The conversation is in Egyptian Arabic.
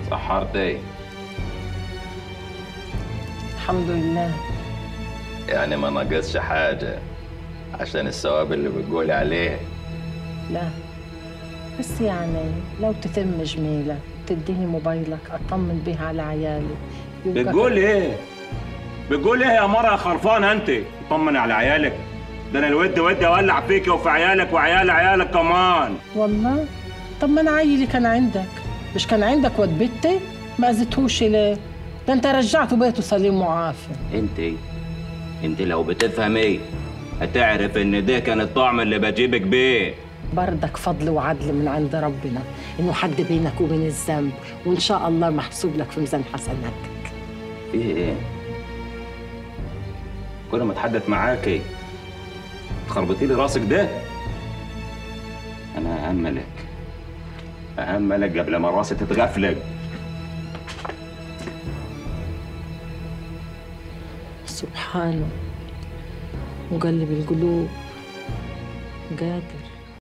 سحرتي الحمد لله يعني ما ناقصش حاجة عشان الثواب اللي بتقولي عليه لا بس يعني لو تتم جميلك تديني موبايلك اطمن به على عيالي يبقى بتقول ايه؟ بتقول ايه يا مرة خرفانة انت؟ طمن على عيالك ده انا الود ودي اولع فيك وفي عيالك وعيال عيالك كمان والله طب ما انا عيلي كان عندك مش كان عندك ود بنتي ما زدتوش ليه ده انت رجعته بيته سليم وعافي انت انت لو بتفهمي هتعرف ان ده كان الطعم اللي بجيبك بيه بردك فضل وعدل من عند ربنا انه حد بينك وبين الذنب وان شاء الله محسوب لك في ميزان حسناتك ايه ايه كل ما اتحدث معاكي تخربطي لي راسك ده انا اهملك اهملك قبل ما راسي تتغفلك سبحانه مقلب القلوب قادر